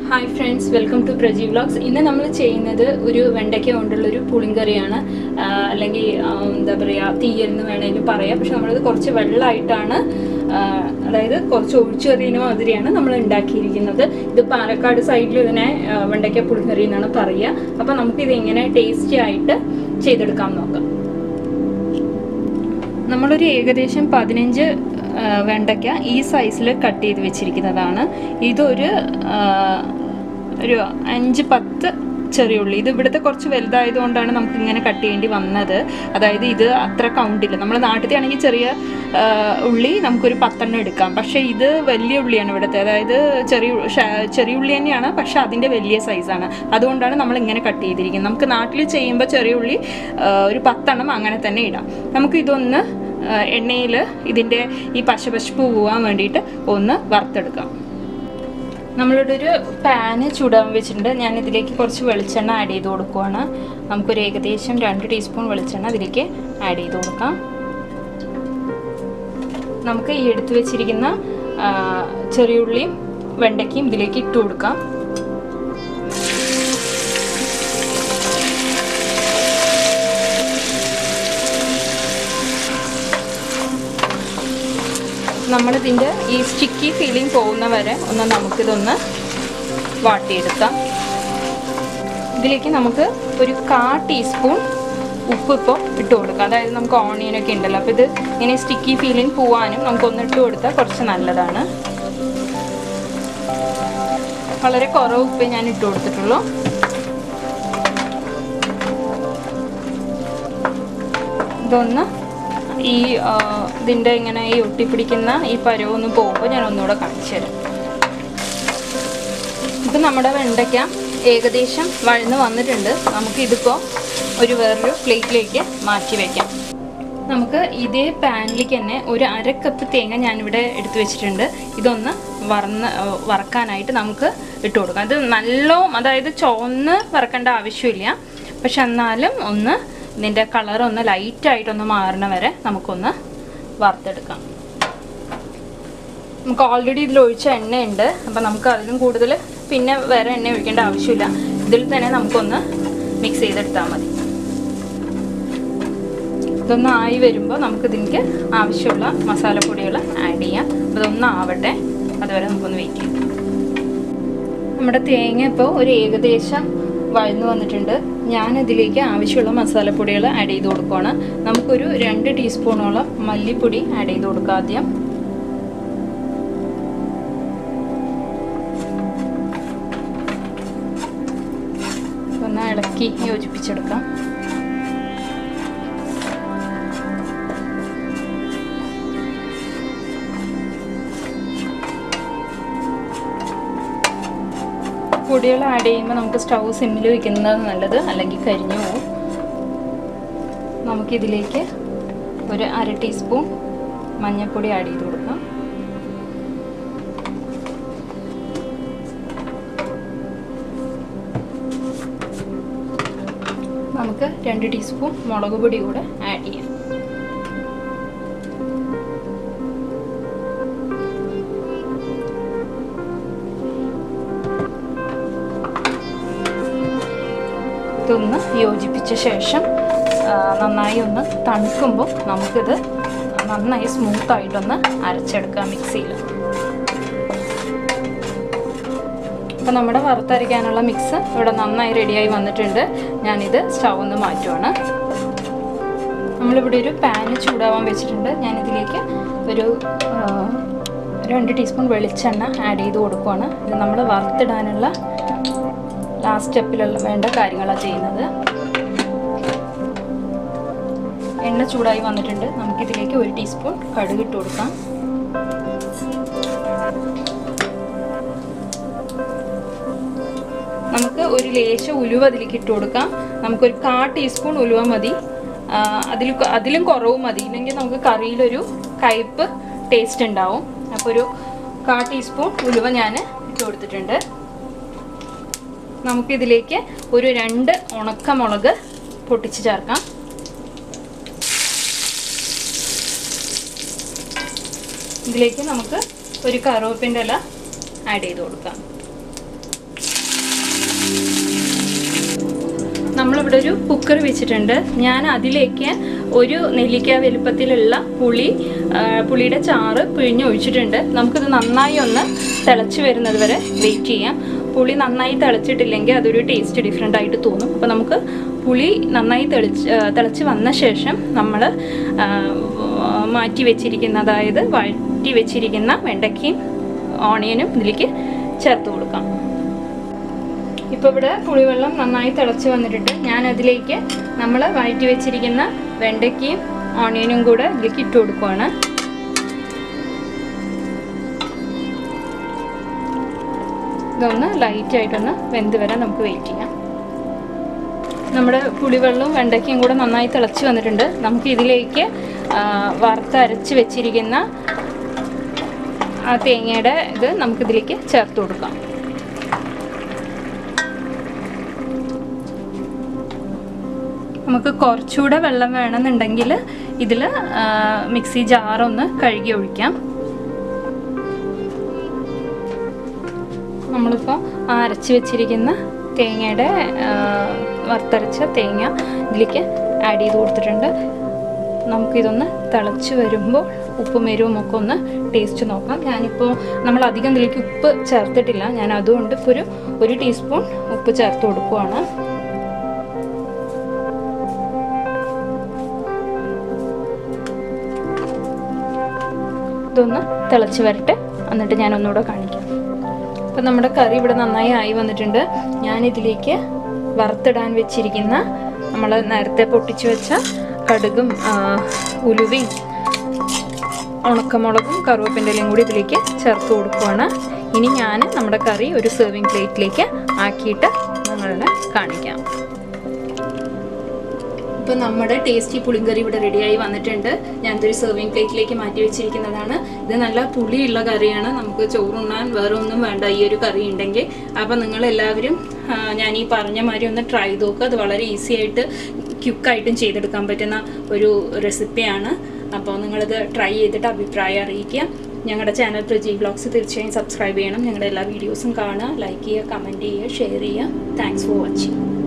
hi friends welcome to Praji vlogs ഇന്ന് നമ്മൾ ചെയ്യുന്നത് ഒരു വെണ്ടയ്ക്ക കൊണ്ടുള്ള ഒരു പുളിങ്കറിയാണ് ആ, അല്ലെങ്കിൽ ആ, എന്താ പറയുക തീയലെന്ന് വേണമെങ്കിലും പറയാം പക്ഷെ നമ്മളത് കുറച്ച് വെള്ളമായിട്ടാണ് ആ, അതായത് കുറച്ച് ഒഴിച്ചെറിയുന്ന മാതിരിയാണ് നമ്മൾ ഉണ്ടാക്കിയിരിക്കുന്നത് ഇത് പാലക്കാട് സൈഡിൽ ഇതിനെ ആ, വെണ്ടയ്ക്ക പുളിങ്കറി എന്നാണ് പറയുക അപ്പോൾ നമുക്കിത് എങ്ങനെ ടേസ്റ്റി ആയിട്ട് ചെയ്തെടുക്കാം നോക്കാം നമ്മളൊരു ഏകദേശം പതിനഞ്ച് ആ, വെണ്ടയ്ക്ക ഈ സൈസിൽ കട്ട് ചെയ്ത് വെച്ചിരിക്കുന്നതാണ് ഇതൊരു ആ, ഒരു അഞ്ച് പത്ത് ചെറിയ ഉള്ളി ഇത് ഇവിടുത്തെ കുറച്ച് വലുതായതുകൊണ്ടാണ് നമുക്ക് ഇങ്ങനെ കട്ട് ചെയ്യേണ്ടി വന്നത് അതായത് ഇത് അത്ര കൗണ്ടില്ല നമ്മൾ നാട്ടിലത്തെ ആണെങ്കിൽ ചെറിയ ആ, ഉള്ളി നമുക്കൊരു പത്തെണ്ണം എടുക്കാം പക്ഷേ ഇത് വലിയ ഉള്ളിയാണ് ഇവിടുത്തെ അതായത് ചെറിയ ഉ- ഷ- ചെറിയ ഉള്ളി തന്നെയാണ് പക്ഷേ അതിൻ്റെ വലിയ സൈസാണ് അതുകൊണ്ടാണ് നമ്മൾ ഇങ്ങനെ കട്ട് ചെയ്തിരിക്കുന്നത് നമുക്ക് നാട്ടിൽ ചെയ്യുമ്പോൾ ചെറിയ ഉള്ളി ആ, ഒരു പത്തെണ്ണം അങ്ങനെ തന്നെ ഇടാം നമുക്ക് ഇതൊന്ന് എണ്ണയിൽ ഇതിൻ്റെ ഈ പശപശപ്പ് പോകാൻ വേണ്ടിയിട്ട് ഒന്ന് വറുത്തെടുക്കാം നമ്മളിവിടെ ഒരു പാന് ചൂടാൻ വെച്ചിട്ടുണ്ട് ഞാൻ ഇതിലേക്ക് കുറച്ച് വെളിച്ചെണ്ണ ആഡ് ചെയ്ത് കൊടുക്കുവാണ് നമുക്കൊരു ഏകദേശം രണ്ട് ടീസ്പൂൺ വെളിച്ചെണ്ണ ഇതിലേക്ക് ആഡ് ചെയ്ത് കൊടുക്കാം നമുക്ക് ഈ എടുത്തു വെച്ചിരിക്കുന്ന ആ, ചെറിയുള്ളിയും വെണ്ടയ്ക്കയും ഇതിലേക്ക് ഇട്ട് കൊടുക്കാം നമ്മളിതിൻ്റെ ഈ സ്റ്റിക്കി ഫീലിംഗ് പോകുന്ന വരെ ഒന്ന് നമുക്കിതൊന്ന് വാട്ടിയെടുക്കാം ഇതിലേക്ക് നമുക്ക് ഒരു കാ ടീസ്പൂൺ ഉപ്പ് ഇപ്പോൾ ഇട്ട് കൊടുക്കാം അതായത് നമുക്ക് ഓണിയനൊക്കെ ഉണ്ടല്ലോ അപ്പോൾ ഇത് ഇങ്ങനെ സ്റ്റിക്കി ഫീലിംഗ് പോവാനും നമുക്കൊന്ന് ഇട്ട് കൊടുത്താൽ കുറച്ച് നല്ലതാണ് വളരെ കുറവ് ഉപ്പേ ഞാൻ ഇട്ട് കൊടുത്തിട്ടുള്ളൂ ഇതൊന്ന് ഈ ആ, ഇതിൻ്റെ ഇങ്ങനെ ഈ ഒട്ടിപ്പിടിക്കുന്ന ഈ പരവൊന്ന് പോകുമ്പോൾ ഞാൻ ഒന്നുകൂടെ കാണിച്ചു തരാം ഇപ്പം നമ്മുടെ വെണ്ടയ്ക്ക ഏകദേശം വഴന്ന് വന്നിട്ടുണ്ട് നമുക്ക് ഇതിപ്പോൾ ഒരു വേറൊരു പ്ലേറ്റിലേക്ക് മാറ്റി വയ്ക്കാം നമുക്ക് ഇതേ പാനിലേക്ക് തന്നെ ഒരു അര കപ്പ് തേങ്ങ ഞാനിവിടെ എടുത്തു വെച്ചിട്ടുണ്ട് ഇതൊന്ന് വറന്ന് ആ, വറക്കാനായിട്ട് നമുക്ക് ഇട്ട് കൊടുക്കാം ഇത് നല്ലോ അതായത് ചുവന്ന് വറക്കേണ്ട ആവശ്യമില്ല പക്ഷെ എന്നാലും ഒന്ന് ഇതിൻ്റെ കളർ ഒന്ന് ലൈറ്റായിട്ടൊന്ന് മാറണ വരെ നമുക്കൊന്ന് വറുത്തെടുക്കാം നമുക്ക് ഓൾറെഡി ഇതിൽ ഒഴിച്ച എണ്ണയുണ്ട് അപ്പം നമുക്ക് അതിലും കൂടുതൽ പിന്നെ വേറെ എണ്ണ ഒഴിക്കേണ്ട ആവശ്യമില്ല ഇതിൽ തന്നെ നമുക്കൊന്ന് മിക്സ് ചെയ്തെടുത്താൽ മതി ഇതൊന്ന് ആയി വരുമ്പോൾ നമുക്ക് ഇതിലേക്ക് ആവശ്യമുള്ള മസാലപ്പൊടികൾ ആഡ് ചെയ്യാം അപ്പോൾ ഇതൊന്ന് ആവട്ടെ അതുവരെ നമുക്കൊന്ന് വെയിറ്റ് ചെയ്യാം നമ്മുടെ തേങ്ങ ഇപ്പോൾ ഒരു ഏകദേശം വഴന്നു വന്നിട്ടുണ്ട് ഞാൻ ഇതിലേക്ക് ആവശ്യമുള്ള മസാലപ്പൊടികൾ ആഡ് ചെയ്ത് കൊടുക്കുകയാണ് നമുക്കൊരു രണ്ട് ടീസ്പൂണോളം മല്ലിപ്പൊടി ആഡ് ചെയ്ത് കൊടുക്കാം ആദ്യം ഒന്ന് ഇളക്കി യോജിപ്പിച്ചെടുക്കാം പൊടികൾ ആഡ് ചെയ്യുമ്പോൾ നമുക്ക് സ്റ്റൗ സിമ്മിൽ വെക്കുന്നതാണ് നല്ലത് അല്ലെങ്കിൽ കരിഞ്ഞു പോകും നമുക്കിതിലേക്ക് ഒരു അര ടീസ്പൂൺ മഞ്ഞൾപ്പൊടി ആഡ് ചെയ്ത് കൊടുക്കാം നമുക്ക് രണ്ട് ടീസ്പൂൺ മുളക് പൊടി കൂടെ ആഡ് ചെയ്യാം ഇതൊന്ന് യോജിപ്പിച്ച ശേഷം ആ, നന്നായി ഒന്ന് തണുക്കുമ്പോൾ നമുക്കിത് നന്നായി സ്മൂത്തായിട്ടൊന്ന് അരച്ചെടുക്കാം മിക്സിയിൽ അപ്പോൾ നമ്മുടെ വറുത്തരയ്ക്കാനുള്ള മിക്സ് ഇവിടെ നന്നായി റെഡിയായി വന്നിട്ടുണ്ട് ഞാനിത് സ്റ്റൗ ഒന്ന് മാറ്റുവാണ് നമ്മളിവിടെ ഒരു പാന് ചൂടാവാൻ വെച്ചിട്ടുണ്ട് ഞാനിതിലേക്ക് ഒരു ആ, രണ്ട് ടീസ്പൂൺ വെളിച്ചെണ്ണ ആഡ് ചെയ്ത് കൊടുക്കുവാണ് ഇത് നമ്മൾ വറുത്തിടാനുള്ള ലാസ്റ്റ് സ്റ്റെപ്പിലുള്ള വേണ്ട കാര്യങ്ങളാണ് ചെയ്യുന്നത് എണ്ണ ചൂടായി വന്നിട്ടുണ്ട് നമുക്കിതിലേക്ക് ഒരു ടീസ്പൂൺ കടുക് ഇട്ട് കൊടുക്കാം നമുക്ക് ഒരു ലേശ ഉലുവ അതിലേക്ക് ഇട്ട് കൊടുക്കാം നമുക്കൊരു കാ ടീസ്പൂൺ ഉലുവ മതി ആ, അതിൽ അതിലും കുറവ് മതി ഇല്ലെങ്കിൽ നമുക്ക് കറിയിലൊരു കയ്പ്പ് ടേസ്റ്റ് ഉണ്ടാവും അപ്പോൾ ഒരു കാ ടീസ്പൂൺ ഉലുവ ഞാൻ ഇട്ട് കൊടുത്തിട്ടുണ്ട് നമുക്കിതിലേക്ക് ഒരു രണ്ട് ഉണക്കമുളക് പൊട്ടിച്ച് ചേർക്കാം ഇതിലേക്ക് നമുക്ക് ഒരു കറുവപ്പിൻ്റെ ഇല ആഡ് ചെയ്ത് കൊടുക്കാം നമ്മളിവിടെ ഒരു കുക്കർ വെച്ചിട്ടുണ്ട് ഞാൻ അതിലേക്ക് ഒരു നെല്ലിക്ക വലുപ്പത്തിലുള്ള പുളി ആ, പുളിയുടെ ചാറ് പിഴിഞ്ഞ് ഒഴിച്ചിട്ടുണ്ട് നമുക്കിത് നന്നായി ഒന്ന് തിളച്ച് വരുന്നത് വരെ വെയിറ്റ് ചെയ്യാം പുളി നന്നായി തിളച്ചിട്ടില്ലെങ്കിൽ അതൊരു ടേസ്റ്റ് ഡിഫറെൻ്റ് ആയിട്ട് തോന്നും അപ്പോൾ നമുക്ക് പുളി നന്നായി തെളിച്ച് ആ, തിളച്ച് വന്ന ശേഷം നമ്മൾ മാറ്റി വെച്ചിരിക്കുന്ന അതായത് വഴറ്റി വെച്ചിരിക്കുന്ന വെണ്ടയ്ക്കയും ഓണിയനും ഇതിലേക്ക് ചേർത്ത് കൊടുക്കാം ഇപ്പോൾ ഇവിടെ പുളിവെള്ളം നന്നായി തിളച്ച് വന്നിട്ടുണ്ട് ഞാൻ അതിലേക്ക് നമ്മൾ വഴറ്റി വെച്ചിരിക്കുന്ന വെണ്ടയ്ക്കയും ഓണിയനും കൂടെ ഇതിലേക്ക് ഇട്ട് കൊടുക്കുവാണ് ഇതൊന്ന് ലൈറ്റായിട്ടൊന്ന് വെന്ത് വരാൻ നമുക്ക് വെയിറ്റ് ചെയ്യാം നമ്മുടെ പുളിവെള്ളവും വെണ്ടയ്ക്കയും കൂടെ നന്നായി തിളച്ച് വന്നിട്ടുണ്ട് നമുക്ക് ഇതിലേക്ക് ആ, വറുത്തരച്ച് വെച്ചിരിക്കുന്ന ആ തേങ്ങയുടെ ഇത് നമുക്കിതിലേക്ക് ചേർത്ത് കൊടുക്കാം നമുക്ക് കുറച്ചുകൂടെ വെള്ളം വേണമെന്നുണ്ടെങ്കിൽ ഇതിൽ മിക്സി ജാറൊന്ന് കഴുകി ഒഴിക്കാം നമ്മളിപ്പോൾ അരച്ച് വെച്ചിരിക്കുന്ന തേങ്ങയുടെ ആ, വറുത്തരച്ച തേങ്ങ ഇതിലേക്ക് ആഡ് ചെയ്ത് കൊടുത്തിട്ടുണ്ട് നമുക്കിതൊന്ന് തിളച്ച് വരുമ്പോൾ ഉപ്പും എരിവും ഒക്കെ ഒന്ന് ടേസ്റ്റ് നോക്കാം ഞാനിപ്പോൾ നമ്മൾ അധികം ഇതിലേക്ക് ഉപ്പ് ചേർത്തിട്ടില്ല ഞാൻ അതുകൊണ്ട് ഇപ്പോൾ ഒരു ഒരു ടീസ്പൂൺ ഉപ്പ് ചേർത്ത് കൊടുക്കുവാണ് ഇതൊന്ന് തിളച്ച് വരട്ടെ എന്നിട്ട് ഞാൻ ഒന്നുകൂടെ കാണിക്കാം അപ്പം നമ്മുടെ കറി ഇവിടെ നന്നായി ആയി വന്നിട്ടുണ്ട് ഞാനിതിലേക്ക് വറുത്തിടാൻ വെച്ചിരിക്കുന്ന നമ്മൾ നേരത്തെ പൊട്ടിച്ചു വെച്ച കടുകും ആ, ഉലുവയും ഉണക്കമുളകും കറുവപ്പിൻ്റെ ഇലയും കൂടി ഇതിലേക്ക് ചേർത്ത് കൊടുക്കുവാണ് ഇനി ഞാൻ നമ്മുടെ കറി ഒരു സെർവിങ് പ്ലേറ്റിലേക്ക് ആക്കിയിട്ട് നിങ്ങളെ കാണിക്കാം ഇപ്പൊ നമ്മുടെ ടേസ്റ്റി പുളിങ്കറി ഇവിടെ റെഡിയായി വന്നിട്ടുണ്ട് ഞാൻ ഇതൊരു സെർവിങ് പ്ലേറ്റിലേക്ക് മാറ്റി വെച്ചിരിക്കുന്നതാണ് ഇത് നല്ല പുളിയുള്ള കറിയാണ് നമുക്ക് ചോറുണ്ണാൻ വേറെ ഒന്നും വേണ്ട ഈ ഒരു കറി ഉണ്ടെങ്കിൽ അപ്പം നിങ്ങൾ എല്ലാവരും ആ, ഞാൻ ഈ പറഞ്ഞ മാതിരി ഒന്ന് ട്രൈ ചെയ്ത് നോക്കുക അത് വളരെ ഈസി ആയിട്ട് ക്യുക്കായിട്ടും ചെയ്തെടുക്കാൻ പറ്റുന്ന ഒരു റെസിപ്പിയാണ് അപ്പോൾ നിങ്ങളിത് ട്രൈ ചെയ്തിട്ട് അഭിപ്രായം അറിയിക്കുക ഞങ്ങളുടെ ചാനൽ പ്രജി ബ്ലോഗ്സ് തീർച്ചയായും സബ്സ്ക്രൈബ് ചെയ്യണം ഞങ്ങളുടെ എല്ലാ വീഡിയോസും കാണുക ലൈക്ക് ചെയ്യുക കമൻറ്റ് ചെയ്യുക ഷെയർ ചെയ്യുക താങ്ക്സ് ഫോർ വാച്ചിങ്